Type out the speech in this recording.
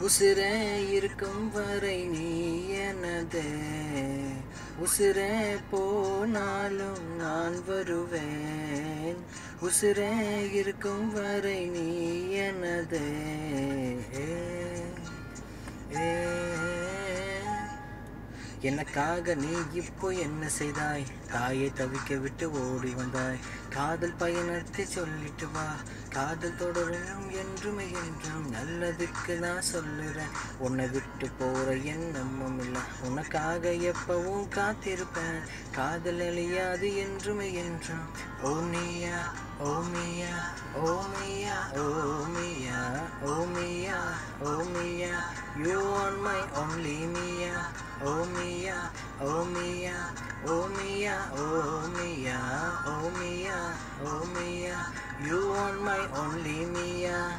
உசிரே இருக்கும் வரை நீ எனதே உசிரே போனாலும் நான் வருவேன் உசிரே இருக்கும் வரை நீ எனதே ஏ எனக்காக நீ இப்போ என்ன செய்தாய் தாயை தவிக்க விட்டு ஓடி வந்தாய் காதல் பயணத்தை சொல்லிட்டு வா காதல் தொடரும் என்றுமே என்றும் நல்லதுக்கு நான் சொல்லுறேன் உன்னை விட்டு போற எண்ணமும் இல்லை உனக்காக எப்பவும் காத்திருப்பேன் காதல் அழியாது என்றுமே என்றும் ஓமியா ஓமியா ஓமியா ஓமியா ஓமியா ஓமியா யூ ஆன் மை only மியா ஓமியா ஓமியா ஓமியா ஓமியா ஓமியா ஓமியா you on my only Mia